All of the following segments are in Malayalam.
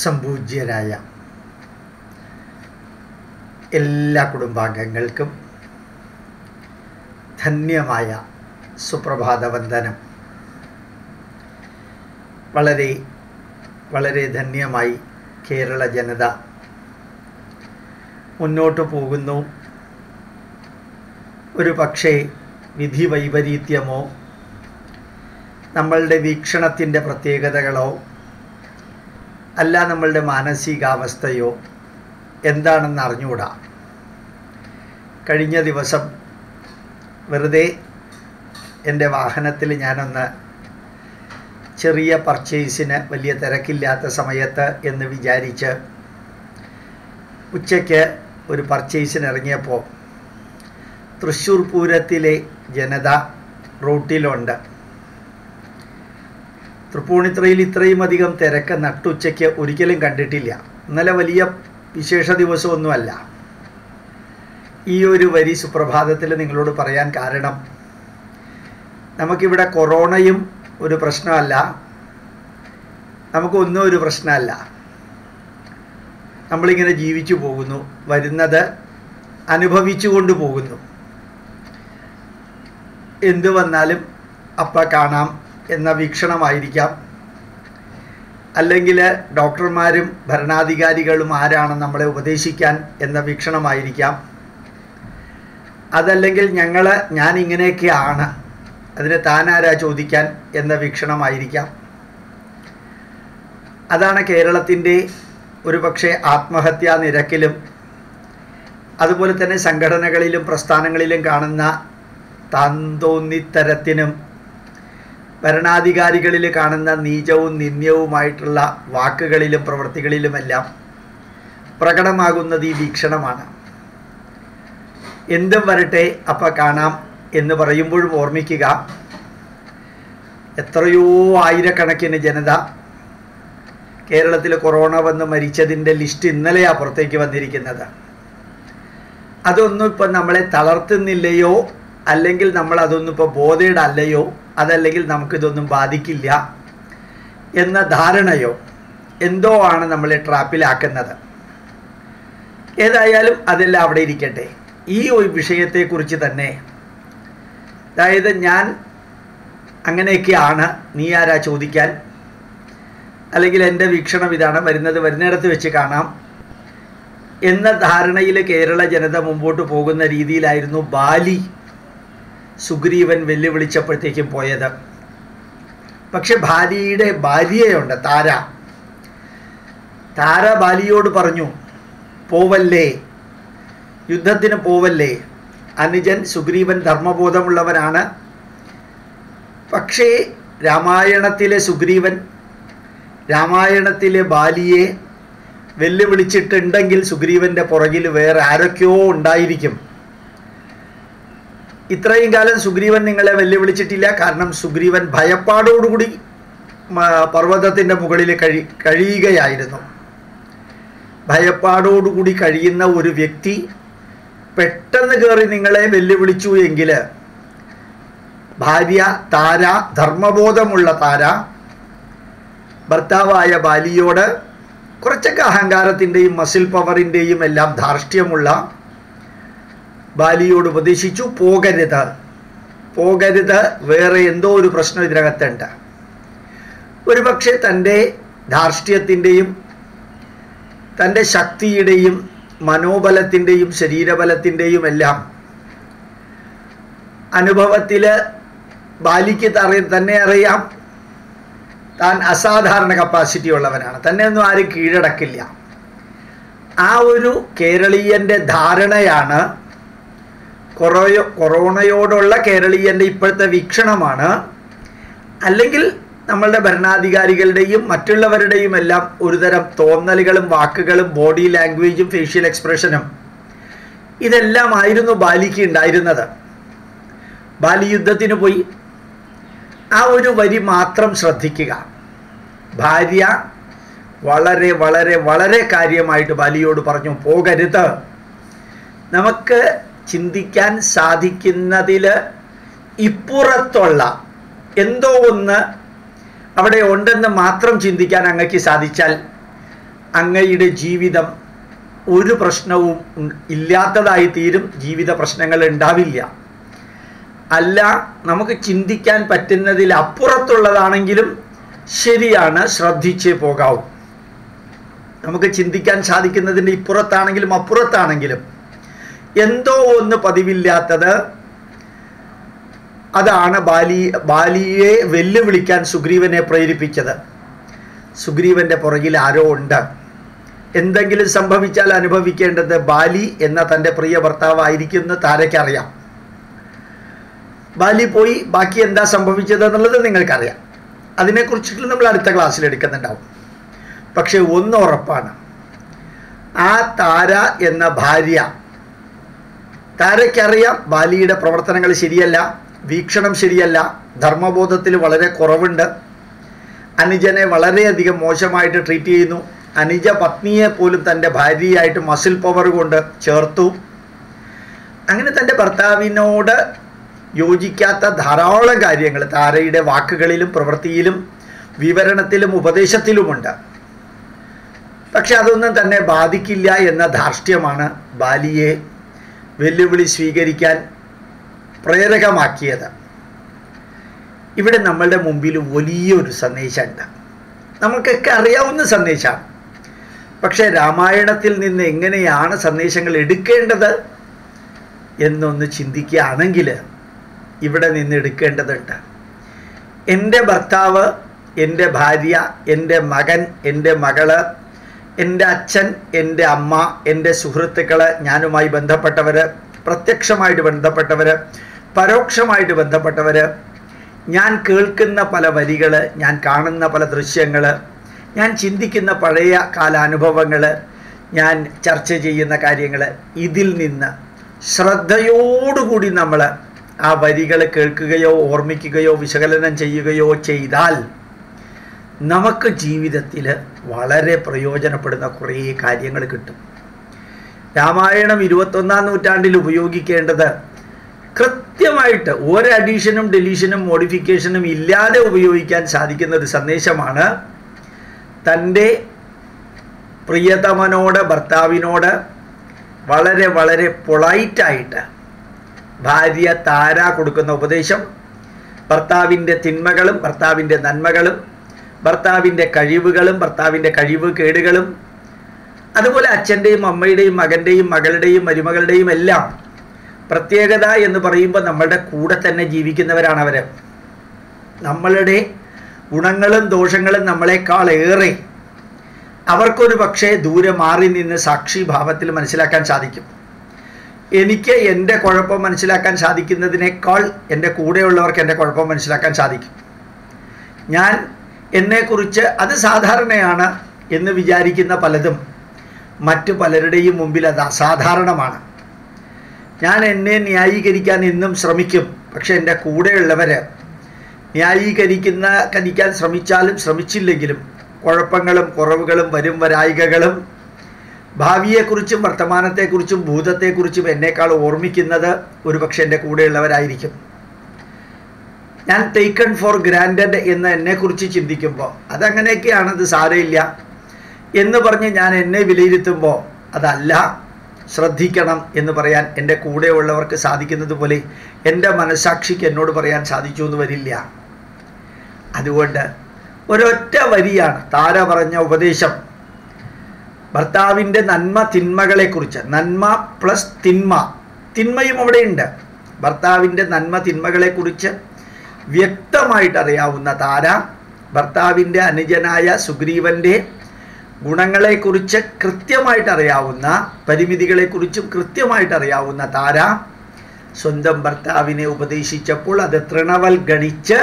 സംപൂജ്യരായ എല്ലാ കുടുംബാംഗങ്ങൾക്കും ധന്യമായ സുപ്രഭാത വന്ദനം വളരെ വളരെ ധന്യമായി കേരള ജനത മുന്നോട്ട് പോകുന്നു ഒരു പക്ഷേ വിധി വൈപരീത്യമോ നമ്മളുടെ വീക്ഷണത്തിൻ്റെ പ്രത്യേകതകളോ അല്ല നമ്മളുടെ മാനസികാവസ്ഥയോ എന്താണെന്ന് അറിഞ്ഞുകൂടാ കഴിഞ്ഞ ദിവസം വെറുതെ എൻ്റെ വാഹനത്തിൽ ഞാനൊന്ന് ചെറിയ പർച്ചേസിന് വലിയ തിരക്കില്ലാത്ത സമയത്ത് എന്ന് വിചാരിച്ച് ഉച്ചയ്ക്ക് ഒരു പർച്ചേസിന് ഇറങ്ങിയപ്പോൾ തൃശ്ശൂർ പൂരത്തിലെ ജനത റൂട്ടിലുണ്ട് തൃപ്പൂണിത്രയിൽ ഇത്രയും അധികം തിരക്ക് നട്ടുച്ചയ്ക്ക് ഒരിക്കലും കണ്ടിട്ടില്ല ഇന്നലെ വലിയ വിശേഷ ദിവസമൊന്നുമല്ല ഈ ഒരു വരി സുപ്രഭാതത്തിൽ നിങ്ങളോട് പറയാൻ കാരണം നമുക്കിവിടെ കൊറോണയും ഒരു പ്രശ്നമല്ല നമുക്കൊന്നും ഒരു പ്രശ്നമല്ല നമ്മളിങ്ങനെ ജീവിച്ചു പോകുന്നു വരുന്നത് അനുഭവിച്ചു കൊണ്ട് പോകുന്നു എന്തു വന്നാലും അപ്പം കാണാം എന്ന വീക്ഷണമായിരിക്കാം അല്ലെങ്കിൽ ഡോക്ടർമാരും ഭരണാധികാരികളും ആരാണ് നമ്മളെ ഉപദേശിക്കാൻ എന്ന വീക്ഷണമായിരിക്കാം അതല്ലെങ്കിൽ ഞങ്ങൾ ഞാൻ ഇങ്ങനെയൊക്കെയാണ് അതിന് താനാരാ ചോദിക്കാൻ എന്ന വീക്ഷണമായിരിക്കാം അതാണ് കേരളത്തിൻ്റെ ഒരു പക്ഷേ ആത്മഹത്യാ നിരക്കിലും അതുപോലെ തന്നെ സംഘടനകളിലും പ്രസ്ഥാനങ്ങളിലും കാണുന്ന താന്തോന്നിത്തരത്തിനും ഭരണാധികാരികളിൽ കാണുന്ന നീചവും നിന്ദ്യവുമായിട്ടുള്ള വാക്കുകളിലും പ്രവൃത്തികളിലുമെല്ലാം പ്രകടമാകുന്നത് ഈ വീക്ഷണമാണ് എന്തും വരട്ടെ അപ്പം കാണാം എന്ന് പറയുമ്പോഴും ഓർമ്മിക്കുക എത്രയോ ആയിരക്കണക്കിന് ജനത കേരളത്തിൽ കൊറോണ വന്ന് മരിച്ചതിൻ്റെ ലിസ്റ്റ് ഇന്നലെയാണ് പുറത്തേക്ക് വന്നിരിക്കുന്നത് അതൊന്നും ഇപ്പം നമ്മളെ തളർത്തുന്നില്ലയോ അല്ലെങ്കിൽ നമ്മൾ അതൊന്നും ഇപ്പോൾ ബോധയുടെ അല്ലയോ അതല്ലെങ്കിൽ നമുക്കിതൊന്നും ബാധിക്കില്ല എന്ന ധാരണയോ എന്തോ ആണ് നമ്മളെ ട്രാപ്പിലാക്കുന്നത് ഏതായാലും അതെല്ലാം അവിടെ ഇരിക്കട്ടെ ഈ ഒരു വിഷയത്തെക്കുറിച്ച് തന്നെ അതായത് ഞാൻ അങ്ങനെയൊക്കെയാണ് നീ ആരാ ചോദിക്കാൻ അല്ലെങ്കിൽ എൻ്റെ വീക്ഷണം ഇതാണ് വരുന്നത് വരുന്നിടത്ത് വെച്ച് കാണാം എന്ന ധാരണയിൽ കേരള ജനത മുമ്പോട്ട് പോകുന്ന രീതിയിലായിരുന്നു ബാലി സുഗ്രീവൻ വെല്ലുവിളിച്ചപ്പോഴത്തേക്കും പോയത് പക്ഷെ ബാലിയുടെ ഭാര്യയുണ്ട് താര താര ബാലിയോട് പറഞ്ഞു പോവല്ലേ യുദ്ധത്തിന് പോവല്ലേ അനുജൻ സുഗ്രീവൻ ധർമ്മബോധമുള്ളവനാണ് പക്ഷേ രാമായണത്തിലെ സുഗ്രീവൻ രാമായണത്തിലെ ബാലിയെ വെല്ലുവിളിച്ചിട്ടുണ്ടെങ്കിൽ സുഗ്രീവൻ്റെ പുറകിൽ വേറെ ആരൊക്കെയോ ഉണ്ടായിരിക്കും ഇത്രയും കാലം സുഗ്രീവൻ നിങ്ങളെ വെല്ലുവിളിച്ചിട്ടില്ല കാരണം സുഗ്രീവൻ ഭയപ്പാടോടുകൂടി പർവ്വതത്തിൻ്റെ മുകളിൽ കഴി കഴിയുകയായിരുന്നു ഭയപ്പാടോടുകൂടി കഴിയുന്ന ഒരു വ്യക്തി പെട്ടെന്ന് കയറി നിങ്ങളെ വെല്ലുവിളിച്ചു എങ്കിൽ ഭാര്യ താര ധർമ്മബോധമുള്ള താര ഭർത്താവായ ബാലിയോട് കുറച്ചൊക്കെ അഹങ്കാരത്തിൻ്റെയും മസിൽ പവറിൻ്റെയും എല്ലാം ധാർഷ്ട്യമുള്ള ബാലിയോട് ഉപദേശിച്ചു പോകരുത് പോകരുത് വേറെ എന്തോ ഒരു പ്രശ്നം ഇതിനകത്തുണ്ട് ഒരുപക്ഷെ തൻ്റെ ധാർഷ്ട്യത്തിൻ്റെയും തൻ്റെ ശക്തിയുടെയും മനോബലത്തിൻ്റെയും ശരീരബലത്തിൻ്റെയും എല്ലാം അനുഭവത്തിൽ ബാലിക്ക് തന്നെ അറിയാം താൻ അസാധാരണ കപ്പാസിറ്റി ഉള്ളവനാണ് തന്നെ ഒന്നും ആരും കീഴടക്കില്ല ആ ഒരു കേരളീയൻ്റെ ധാരണയാണ് കൊറോയോ കൊറോണയോടുള്ള കേരളീയൻ്റെ ഇപ്പോഴത്തെ വീക്ഷണമാണ് അല്ലെങ്കിൽ നമ്മളുടെ ഭരണാധികാരികളുടെയും മറ്റുള്ളവരുടെയും എല്ലാം ഒരുതരം തോന്നലുകളും വാക്കുകളും ബോഡി ലാംഗ്വേജും ഫേഷ്യൽ എക്സ്പ്രഷനും ഇതെല്ലാം ആയിരുന്നു ബാലിക്ക് ഉണ്ടായിരുന്നത് ബാലി യുദ്ധത്തിന് പോയി ആ ഒരു വരി മാത്രം ശ്രദ്ധിക്കുക ഭാര്യ വളരെ വളരെ വളരെ കാര്യമായിട്ട് ബാലിയോട് പറഞ്ഞു പോകരുത് നമുക്ക് ചിന്തിക്കാൻ സാധിക്കുന്നതിൽ ഇപ്പുറത്തുള്ള എന്തോ ഒന്ന് അവിടെ ഉണ്ടെന്ന് മാത്രം ചിന്തിക്കാൻ അങ്ങക്ക് സാധിച്ചാൽ അങ്ങയുടെ ജീവിതം ഒരു പ്രശ്നവും ഉം- ഇല്ലാത്തതായി തീരും ജീവിത പ്രശ്നങ്ങൾ ഉണ്ടാവില്ല അല്ല നമുക്ക് ചിന്തിക്കാൻ പറ്റുന്നതിൽ അപ്പുറത്തുള്ളതാണെങ്കിലും ശരിയാണ് ശ്രദ്ധിച്ചേ പോകാവൂ നമുക്ക് ചിന്തിക്കാൻ സാധിക്കുന്നതിൻ്റെ ഇപ്പുറത്താണെങ്കിലും അപ്പുറത്താണെങ്കിലും എന്തോ ഒന്ന് പതിവില്ലാത്തത് അതാണ് ബാലി ബാലിയെ വെല്ലുവിളിക്കാൻ സുഗ്രീവനെ പ്രേരിപ്പിച്ചത് സുഗ്രീവന്റെ പുറകിൽ ആരോ ഉണ്ട് എന്തെങ്കിലും സംഭവിച്ചാൽ അനുഭവിക്കേണ്ടത് ബാലി എന്ന തൻ്റെ പ്രിയ ഭർത്താവായിരിക്കും എന്ന് താരയ്ക്കറിയാം ബാലി പോയി ബാക്കി എന്താ സംഭവിച്ചത് എന്നുള്ളത് നിങ്ങൾക്കറിയാം അതിനെക്കുറിച്ചിട്ട് നമ്മൾ അടുത്ത ക്ലാസ്സിൽ എടുക്കുന്നുണ്ടാവും പക്ഷെ ഒന്ന് ഉറപ്പാണ് ആ താര എന്ന ഭാര്യ താരയ്ക്കറിയാം ബാലിയുടെ പ്രവർത്തനങ്ങൾ ശരിയല്ല വീക്ഷണം ശരിയല്ല ധർമ്മബോധത്തിൽ വളരെ കുറവുണ്ട് അനുജനെ വളരെയധികം മോശമായിട്ട് ട്രീറ്റ് ചെയ്യുന്നു അനുജ പത്നിയെ പോലും തൻ്റെ ഭാര്യയായിട്ട് മസിൽ പവർ കൊണ്ട് ചേർത്തു അങ്ങനെ തൻ്റെ ഭർത്താവിനോട് യോജിക്കാത്ത ധാരാളം കാര്യങ്ങൾ താരയുടെ വാക്കുകളിലും പ്രവൃത്തിയിലും വിവരണത്തിലും ഉപദേശത്തിലുമുണ്ട് പക്ഷെ അതൊന്നും തന്നെ ബാധിക്കില്ല എന്ന ധാർഷ്ട്യമാണ് ബാലിയെ വെല്ലുവിളി സ്വീകരിക്കാൻ പ്രേരകമാക്കിയത് ഇവിടെ നമ്മളുടെ മുമ്പിൽ വലിയൊരു സന്ദേശമുണ്ട് നമുക്കൊക്കെ അറിയാവുന്ന സന്ദേശമാണ് പക്ഷേ രാമായണത്തിൽ നിന്ന് എങ്ങനെയാണ് സന്ദേശങ്ങൾ എടുക്കേണ്ടത് എന്നൊന്ന് ചിന്തിക്കുകയാണെങ്കിൽ ഇവിടെ നിന്ന് എടുക്കേണ്ടതുണ്ട് എൻ്റെ ഭർത്താവ് എൻ്റെ ഭാര്യ എൻ്റെ മകൻ എൻ്റെ മകള് എൻ്റെ അച്ഛൻ എൻ്റെ അമ്മ എൻ്റെ സുഹൃത്തുക്കൾ ഞാനുമായി ബന്ധപ്പെട്ടവർ പ്രത്യക്ഷമായിട്ട് ബന്ധപ്പെട്ടവർ പരോക്ഷമായിട്ട് ബന്ധപ്പെട്ടവർ ഞാൻ കേൾക്കുന്ന പല വരികൾ ഞാൻ കാണുന്ന പല ദൃശ്യങ്ങൾ ഞാൻ ചിന്തിക്കുന്ന പഴയ കാലാനുഭവങ്ങൾ ഞാൻ ചർച്ച ചെയ്യുന്ന കാര്യങ്ങൾ ഇതിൽ നിന്ന് ശ്രദ്ധയോടുകൂടി നമ്മൾ ആ വരികൾ കേൾക്കുകയോ ഓർമ്മിക്കുകയോ വിശകലനം ചെയ്യുകയോ ചെയ്താൽ നമുക്ക് ജീവിതത്തിൽ വളരെ പ്രയോജനപ്പെടുന്ന കുറേ കാര്യങ്ങൾ കിട്ടും രാമായണം ഇരുപത്തൊന്നാം നൂറ്റാണ്ടിൽ ഉപയോഗിക്കേണ്ടത് കൃത്യമായിട്ട് ഒരു അഡീഷനും ഡെലീഷനും മോഡിഫിക്കേഷനും ഇല്ലാതെ ഉപയോഗിക്കാൻ സാധിക്കുന്ന ഒരു സന്ദേശമാണ് തൻ്റെ പ്രിയതമനോട് ഭർത്താവിനോട് വളരെ വളരെ പൊളൈറ്റായിട്ട് ഭാര്യ താര കൊടുക്കുന്ന ഉപദേശം ഭർത്താവിൻ്റെ തിന്മകളും ഭർത്താവിൻ്റെ നന്മകളും ഭർത്താവിൻ്റെ കഴിവുകളും ഭർത്താവിൻ്റെ കഴിവ് കേടുകളും അതുപോലെ അച്ഛൻ്റെയും അമ്മയുടെയും മകൻ്റെയും മകളുടെയും മരുമകളുടെയും എല്ലാം പ്രത്യേകത എന്ന് പറയുമ്പോൾ നമ്മളുടെ കൂടെ തന്നെ ജീവിക്കുന്നവരാണ് അവർ നമ്മളുടെ ഗുണങ്ങളും ദോഷങ്ങളും നമ്മളെക്കാൾ ഏറെ അവർക്കൊരു പക്ഷേ ദൂരെ മാറി നിന്ന് സാക്ഷിഭാവത്തിൽ മനസ്സിലാക്കാൻ സാധിക്കും എനിക്ക് എൻ്റെ കുഴപ്പം മനസ്സിലാക്കാൻ സാധിക്കുന്നതിനേക്കാൾ എൻ്റെ കൂടെയുള്ളവർക്ക് എൻ്റെ കുഴപ്പം മനസ്സിലാക്കാൻ സാധിക്കും ഞാൻ എന്നെക്കുറിച്ച് അത് സാധാരണയാണ് എന്ന് വിചാരിക്കുന്ന പലതും മറ്റു പലരുടെയും മുമ്പിൽ അത് അസാധാരണമാണ് ഞാൻ എന്നെ ന്യായീകരിക്കാൻ എന്നും ശ്രമിക്കും പക്ഷെ എൻ്റെ കൂടെയുള്ളവർ ന്യായീകരിക്കുന്ന കരിക്കാൻ ശ്രമിച്ചാലും ശ്രമിച്ചില്ലെങ്കിലും കുഴപ്പങ്ങളും കുറവുകളും വരും വരായികകളും ഭാവിയെക്കുറിച്ചും വർത്തമാനത്തെക്കുറിച്ചും ഭൂതത്തെക്കുറിച്ചും എന്നേക്കാൾ ഓർമ്മിക്കുന്നത് ഒരുപക്ഷെ എൻ്റെ കൂടെയുള്ളവരായിരിക്കും ഞാൻ ടേക്കൺ ഫോർ ഗ്രാൻഡഡ് എന്ന് എന്നെക്കുറിച്ച് ചിന്തിക്കുമ്പോൾ അതങ്ങനെയൊക്കെയാണ് അത് സാരമില്ല എന്ന് പറഞ്ഞ് ഞാൻ എന്നെ വിലയിരുത്തുമ്പോൾ അതല്ല ശ്രദ്ധിക്കണം എന്ന് പറയാൻ എൻ്റെ കൂടെയുള്ളവർക്ക് സാധിക്കുന്നത് പോലെ എൻ്റെ മനസാക്ഷിക്ക് എന്നോട് പറയാൻ സാധിച്ചു എന്ന് വരില്ല അതുകൊണ്ട് ഒരൊറ്റ വരിയാണ് താര പറഞ്ഞ ഉപദേശം ഭർത്താവിൻ്റെ നന്മ തിന്മകളെക്കുറിച്ച് നന്മ പ്ലസ് തിന്മ തിന്മയും അവിടെയുണ്ട് ഭർത്താവിൻ്റെ നന്മ തിന്മകളെക്കുറിച്ച് വ്യക്തമായിട്ട് അറിയാവുന്ന താര ഭർത്താവിൻ്റെ അനുജനായ സുഗ്രീവൻ്റെ ഗുണങ്ങളെക്കുറിച്ച് കൃത്യമായിട്ട് അറിയാവുന്ന പരിമിതികളെക്കുറിച്ചും കൃത്യമായിട്ട് അറിയാവുന്ന താര സ്വന്തം ഭർത്താവിനെ ഉപദേശിച്ചപ്പോൾ അത് തൃണവൽഗണിച്ച്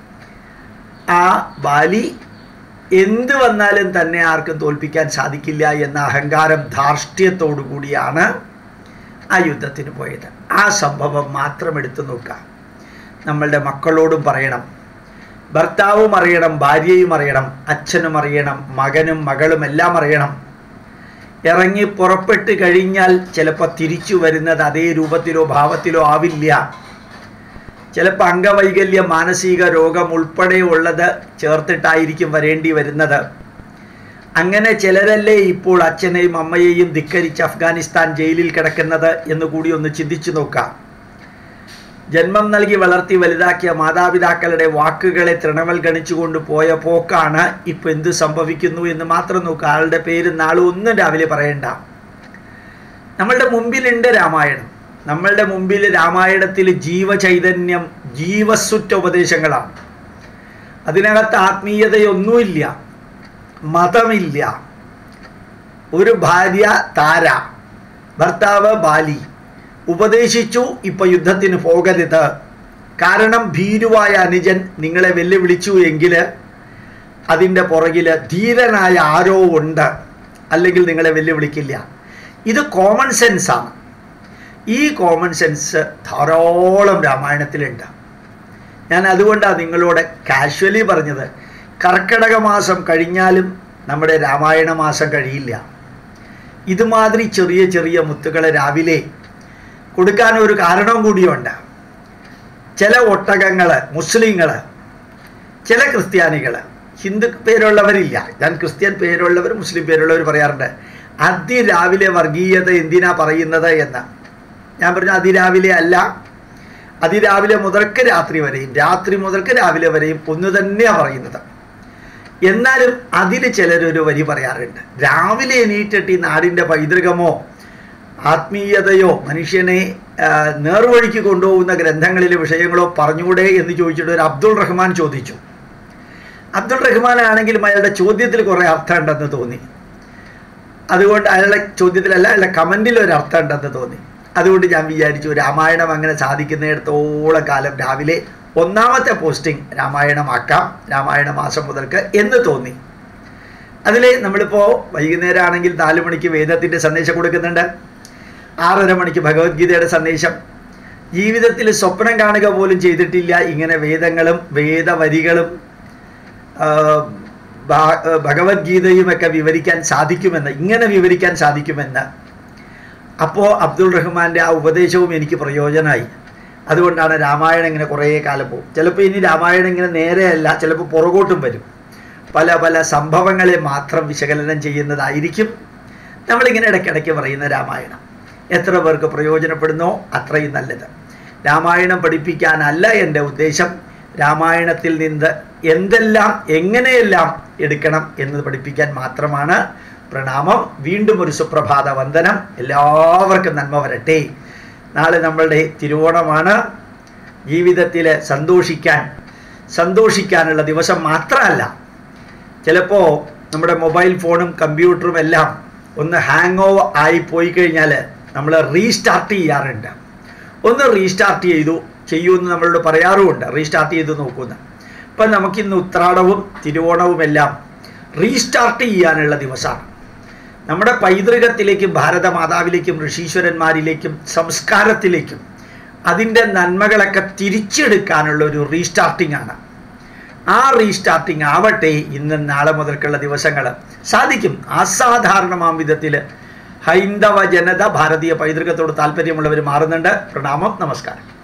ആ ബാലി എന്ത് വന്നാലും തന്നെ ആർക്കും തോൽപ്പിക്കാൻ സാധിക്കില്ല എന്ന അഹങ്കാരം ധാർഷ്ട്യത്തോടു കൂടിയാണ് ആ യുദ്ധത്തിന് പോയത് ആ സംഭവം മാത്രം എടുത്തു നോക്കാം നമ്മളുടെ മക്കളോടും പറയണം ഭർത്താവും അറിയണം ഭാര്യയും അറിയണം അച്ഛനും അറിയണം മകനും മകളും എല്ലാം അറിയണം ഇറങ്ങി പുറപ്പെട്ട് കഴിഞ്ഞാൽ ചിലപ്പോൾ തിരിച്ചു വരുന്നത് അതേ രൂപത്തിലോ ഭാവത്തിലോ ആവില്ല ചിലപ്പോൾ അംഗവൈകല്യം മാനസിക രോഗം ഉൾപ്പെടെ ഉള്ളത് ചേർത്തിട്ടായിരിക്കും വരേണ്ടി വരുന്നത് അങ്ങനെ ചിലരല്ലേ ഇപ്പോൾ അച്ഛനെയും അമ്മയെയും ധിക്കരിച്ച് അഫ്ഗാനിസ്ഥാൻ ജയിലിൽ കിടക്കുന്നത് എന്ന് കൂടി ഒന്ന് ചിന്തിച്ചു നോക്കാം ജന്മം നൽകി വളർത്തി വലുതാക്കിയ മാതാപിതാക്കളുടെ വാക്കുകളെ തൃണവൽ ഗണിച്ചുകൊണ്ട് പോയ പോക്കാണ് ഇപ്പം എന്ത് സംഭവിക്കുന്നു എന്ന് മാത്രം നോക്കുക ആളുടെ പേര് നാളും ഒന്നും രാവിലെ പറയണ്ട നമ്മളുടെ മുമ്പിലുണ്ട് രാമായണം നമ്മളുടെ മുമ്പിൽ രാമായണത്തിൽ ജീവചൈതന്യം ജീവസുറ്റ ഉപദേശങ്ങളാണ് അതിനകത്ത് ആത്മീയതയൊന്നുമില്ല മതമില്ല ഒരു ഭാര്യ താര ഭർത്താവ് ബാലി ഉപദേശിച്ചു ഇപ്പൊ യുദ്ധത്തിന് പോകരുത് കാരണം ഭീരുവായ അനുജൻ നിങ്ങളെ വെല്ലുവിളിച്ചു എങ്കിൽ അതിൻ്റെ പുറകിൽ ധീരനായ ആരോ ഉണ്ട് അല്ലെങ്കിൽ നിങ്ങളെ വെല്ലുവിളിക്കില്ല ഇത് കോമൺ സെൻസാണ് ഈ കോമൺ സെൻസ് ധാരാളം രാമായണത്തിലുണ്ട് ഞാൻ അതുകൊണ്ടാണ് നിങ്ങളോട് കാഷ്വലി പറഞ്ഞത് കർക്കിടക മാസം കഴിഞ്ഞാലും നമ്മുടെ രാമായണ മാസം കഴിയില്ല ഇതുമാതിരി ചെറിയ ചെറിയ മുത്തുകളെ രാവിലെ കൊടുക്കാൻ ഒരു കാരണവും കൂടിയുണ്ട് ചില ഒട്ടകങ്ങൾ മുസ്ലിങ്ങൾ ചില ക്രിസ്ത്യാനികൾ ഹിന്ദു പേരുള്ളവരില്ല ഞാൻ ക്രിസ്ത്യൻ പേരുള്ളവർ മുസ്ലിം പേരുള്ളവർ പറയാറുണ്ട് അതിരാവിലെ വർഗീയത എന്തിനാ പറയുന്നത് എന്ന് ഞാൻ പറഞ്ഞു അതിരാവിലെ അല്ല അതിരാവിലെ മുതൽക്ക് രാത്രി വരെയും രാത്രി മുതൽക്ക് രാവിലെ വരെയും ഒന്ന് തന്നെയാണ് പറയുന്നത് എന്നാലും അതിൽ ചിലരൊരു വരി പറയാറുണ്ട് രാവിലെ എണീറ്റിട്ട് ഈ നാടിൻ്റെ പൈതൃകമോ ആത്മീയതയോ മനുഷ്യനെ ആ, നേർവഴിക്ക് കൊണ്ടുപോകുന്ന ഗ്രന്ഥങ്ങളിലെ വിഷയങ്ങളോ പറഞ്ഞുകൂടെ എന്ന് ചോദിച്ചിട്ട് ഒരു അബ്ദുൾ റഹ്മാൻ ചോദിച്ചു അബ്ദുൾ റഹ്മാൻ ആണെങ്കിലും അയാളുടെ ചോദ്യത്തിൽ കുറേ അർത്ഥം ഉണ്ടെന്ന് തോന്നി അതുകൊണ്ട് അയാളുടെ ചോദ്യത്തിലല്ല അയാളുടെ കമൻറ്റിൽ ഒരു അർത്ഥം ഉണ്ടെന്ന് തോന്നി അതുകൊണ്ട് ഞാൻ വിചാരിച്ചു രാമായണം അങ്ങനെ സാധിക്കുന്നിടത്തോളം കാലം രാവിലെ ഒന്നാമത്തെ പോസ്റ്റിംഗ് രാമായണമാക്കാം രാമായണ മാസം മുതൽക്ക് എന്ന് തോന്നി അതിൽ നമ്മളിപ്പോൾ വൈകുന്നേരം ആണെങ്കിൽ നാല് മണിക്ക് വേദത്തിൻ്റെ സന്ദേശം കൊടുക്കുന്നുണ്ട് ആറര മണിക്ക് ഭഗവത്ഗീതയുടെ സന്ദേശം ജീവിതത്തിൽ സ്വപ്നം കാണുക പോലും ചെയ്തിട്ടില്ല ഇങ്ങനെ വേദങ്ങളും വേദവരികളും ആ, ഭ- ഭഗവത്ഗീതയുമൊക്കെ വിവരിക്കാൻ സാധിക്കുമെന്ന് ഇങ്ങനെ വിവരിക്കാൻ സാധിക്കുമെന്ന് അപ്പോൾ അബ്ദുൾ റഹ്മാൻ്റെ ആ ഉപദേശവും എനിക്ക് പ്രയോജനമായി അതുകൊണ്ടാണ് രാമായണം ഇങ്ങനെ കുറേ കാലം പോകും ചിലപ്പോൾ ഇനി രാമായണം ഇങ്ങനെ നേരെയല്ല ചിലപ്പോൾ പുറകോട്ടും വരും പല പല സംഭവങ്ങളെ മാത്രം വിശകലനം ചെയ്യുന്നതായിരിക്കും നമ്മളിങ്ങനെ ഇടയ്ക്കിടയ്ക്ക് പറയുന്ന രാമായണം എത്ര പേർക്ക് പ്രയോജനപ്പെടുന്നോ അത്രയും നല്ലത് രാമായണം പഠിപ്പിക്കാനല്ല എൻ്റെ ഉദ്ദേശം രാമായണത്തിൽ നിന്ന് എന്തെല്ലാം എങ്ങനെയെല്ലാം എടുക്കണം എന്നത് പഠിപ്പിക്കാൻ മാത്രമാണ് പ്രണാമം വീണ്ടും ഒരു സുപ്രഭാത വന്ദനം എല്ലാവർക്കും നന്മ വരട്ടെ നാളെ നമ്മളുടെ തിരുവോണമാണ് ജീവിതത്തിൽ സന്തോഷിക്കാൻ സന്തോഷിക്കാനുള്ള ദിവസം മാത്രമല്ല ചിലപ്പോൾ നമ്മുടെ മൊബൈൽ ഫോണും കമ്പ്യൂട്ടറും എല്ലാം ഒന്ന് ഹാങ് ഓവർ ആയി പോയി കഴിഞ്ഞാൽ നമ്മൾ റീസ്റ്റാർട്ട് ചെയ്യാറുണ്ട് ഒന്ന് റീസ്റ്റാർട്ട് ചെയ്തു ചെയ്യുമെന്ന് നമ്മളോട് പറയാറുമുണ്ട് റീസ്റ്റാർട്ട് ചെയ്ത് നോക്കുമെന്ന് ഇപ്പം നമുക്കിന്ന് ഉത്രാടവും തിരുവോണവും എല്ലാം റീസ്റ്റാർട്ട് ചെയ്യാനുള്ള ദിവസമാണ് നമ്മുടെ പൈതൃകത്തിലേക്കും ഭാരതമാതാവിലേക്കും ഋഷീശ്വരന്മാരിലേക്കും സംസ്കാരത്തിലേക്കും അതിൻ്റെ നന്മകളൊക്കെ തിരിച്ചെടുക്കാനുള്ള ഒരു റീസ്റ്റാർട്ടിംഗ് ആണ് ആ റീസ്റ്റാർട്ടിംഗ് ആവട്ടെ ഇന്ന് നാളെ മുതൽക്കുള്ള ദിവസങ്ങൾ സാധിക്കും അസാധാരണമാം വിധത്തിൽ ഹൈന്ദവ ജനത ഭാരതീയ പൈതൃകത്തോട് താല്പര്യമുള്ളവർ മാറുന്നുണ്ട് പ്രണാമം നമസ്കാരം